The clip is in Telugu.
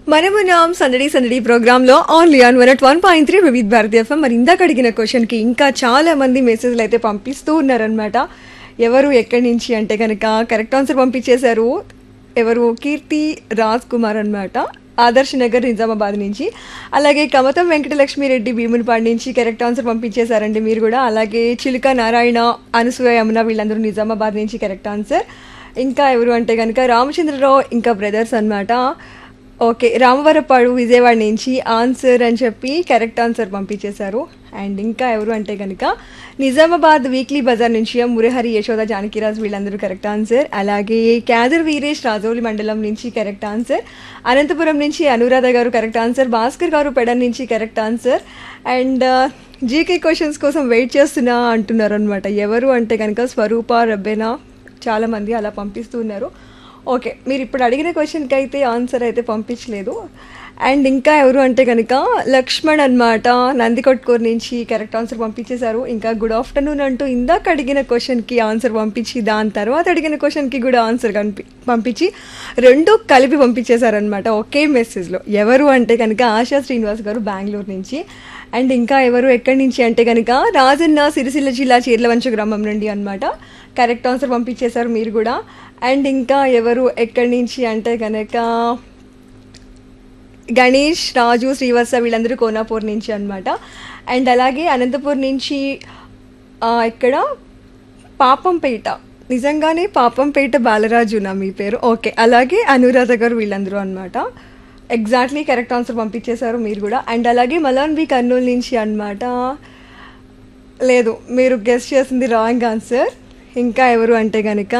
మనమున్నాం సందడి సందడి ప్రోగ్రామ్ లో only on one one point three Vividh Bharati FM మరి ఇందాక అడిగిన క్వశ్చన్ కి ఇంకా చాలా మంది మెసేజ్లు అయితే పంపిస్తూ ఉన్నారనమాట ఎవరు ఎక్కడి నుంచి అంటే కనుక కరెక్ట్ ఆన్సర్ పంపించేశారు ఎవరు కీర్తి రాజ్ కుమార్ అన్నమాట ఆదర్శ్ నగర్ నిజామాబాద్ నుంచి అలాగే కమతం వెంకటలక్ష్మి రెడ్డి భీమునిపాడు నుంచి కరెక్ట్ ఆన్సర్ పంపించేశారండి మీరు కూడా అలాగే చిలుక నారాయణ అనసూయ యమున వీళ్ళందరూ నిజామాబాద్ నుంచి కరెక్ట్ ఆన్సర్ ఇంకా ఎవరు అంటే కనుక రామచంద్రరావు ఇంకా బ్రదర్స్ అన్నమాట ఓకే రామవరపాడు విజయవాడ నుంచి ఆన్సర్ అని చెప్పి కరెక్ట్ ఆన్సర్ పంపించేశారు అండ్ ఇంకా ఎవరు అంటే కనుక నిజామాబాద్ వీక్లీ బజార్ నుంచి మురహరి యశోద జానకిరాజ్ వీళ్ళందరూ కరెక్ట్ ఆన్సర్ అలాగే క్యాదర్ వీరేష్ రాజౌలి మండలం నుంచి కరెక్ట్ ఆన్సర్ అనంతపురం నుంచి అనురాధ గారు కరెక్ట్ ఆన్సర్ భాస్కర్ గారు పెడన్ నుంచి correct answer and GK questions కోసం వెయిట్ చేస్తున్నా అంటున్నారు అనమాట ఎవరు అంటే కనుక స్వరూప రబ్బెనా చాలామంది అలా పంపిస్తూ ఉన్నారు ఓకే మీరు ఇప్పుడు అడిగిన క్వశ్చన్కి అయితే ఆన్సర్ అయితే పంపించలేదు అండ్ ఇంకా ఎవరు అంటే కనుక లక్ష్మణ్ అనమాట నందికొట్కూరు నుంచి కరెక్ట్ ఆన్సర్ పంపించేశారు ఇంకా గుడ్ ఆఫ్టర్నూన్ అంటూ ఇందాక అడిగిన క్వశ్చన్కి ఆన్సర్ పంపించి దాని తర్వాత అడిగిన క్వశ్చన్కి కూడా ఆన్సర్ కనిపి పంపించి రెండు కలిపి పంపించేశారనమాట ఒకే మెసేజ్లో ఎవరు అంటే కనుక ఆశా శ్రీనివాస్ గారు బెంగళూరు నుంచి అండ్ ఇంకా ఎవరు ఎక్కడి నుంచి అంటే కనుక రాజన్న సిరిసిల్ల జిల్లా చీర్లవంచ గ్రామం నుండి అనమాట కరెక్ట్ ఆన్సర్ పంపించేశారు మీరు కూడా అండ్ ఇంకా ఎవరు ఎక్కడి నుంచి అంటే కనుక గణేష్ రాజు శ్రీవత్స వీళ్ళందరూ కోనాపూర్ నుంచి అనమాట అండ్ అలాగే అనంతపూర్ నుంచి ఆ, ఇక్కడ పాపంపేట నిజంగానే పాపంపేట బాలరాజు నా మీ పేరు ఓకే అలాగే అనురాధ గారు వీళ్ళందరూ అనమాట ఎగ్జాక్ట్లీ కరెక్ట్ ఆన్సర్ పంపించేశారు మీరు కూడా అండ్ అలాగే మలాన్ బి కర్నూలు నుంచి అనమాట లేదు మీరు గెస్ట్ చేసింది రాంగ్ ఆన్సర్ ఇంకా ఎవరు అంటే కనుక